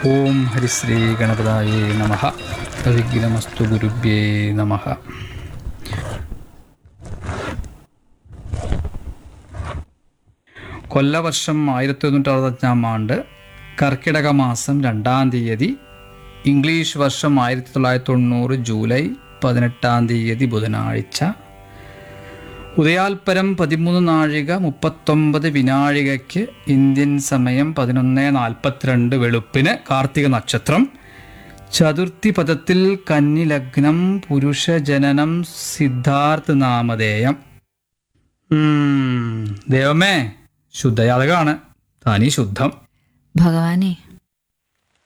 ഓം ഹരിശ്രീ ഗണപതായേ നമ വിഘ്നമസ്തു ഗുരുഭ്യേ നമ കൊല്ലവർഷം ആയിരത്തി തൊണ്ണൂറ്റി അറുപത്തഞ്ചാം ആണ്ട് കർക്കിടക മാസം രണ്ടാം തീയതി ഇംഗ്ലീഷ് വർഷം ആയിരത്തി തൊള്ളായിരത്തി തൊണ്ണൂറ് ജൂലൈ പതിനെട്ടാം തീയതി ബുധനാഴ്ച ഉദയാൽപരം പതിമൂന്ന് നാഴിക മുപ്പത്തൊമ്പത് വിനാഴികയ്ക്ക് ഇന്ത്യൻ സമയം പതിനൊന്ന് നാൽപ്പത്തിരണ്ട് വെളുപ്പിന് കാർത്തിക നക്ഷത്രം ചതുർത്ഥി പദത്തിൽ കന്നി ലഗ്നം പുരുഷ ജനനം സിദ്ധാർത്ഥ നാമധേയം ഉം, ദൈവമേ ശുദ്ധയാതകാണ് തനി ശുദ്ധം ഭഗവാനെ